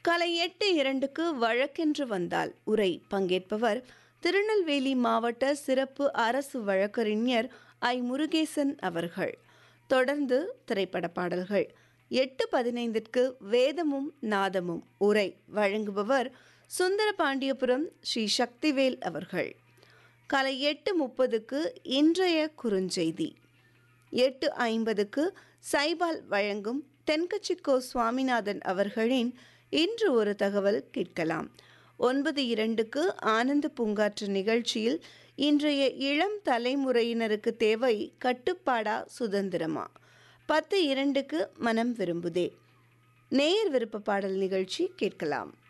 காலை எட்டு இரண்டுக்கு வழக்கென்று வந்தால் உரை பங்கேற்பவர் திருநெல்வேலி மாவட்ட சிறப்பு அரசு வழக்கறிஞர் ஐ முருகேசன் அவர்கள் தொடர்ந்து திரைப்பட பாடல்கள் எட்டு பதினைந்திற்கு வேதமும் நாதமும் உரை வழங்குபவர் சுந்தர பாண்டியபுரம் ஸ்ரீ சக்திவேல் அவர்கள் காலை எட்டு முப்பதுக்கு இன்றைய குறுஞ்செய்தி எட்டு ஐம்பதுக்கு சைபால் வழங்கும் தென்கட்சிக்கோ சுவாமிநாதன் அவர்களின் இன்று ஒரு தகவல் கேட்கலாம் ஒன்பது இரண்டுக்கு ஆனந்த பூங்காற்று நிகழ்ச்சியில் இன்றைய இளம் தலைமுறையினருக்கு தேவை கட்டுப்பாடா சுதந்திரமா பத்து இரண்டுக்கு மனம் விரும்புதே நேயர் விருப்ப பாடல் நிகழ்ச்சி கேட்கலாம்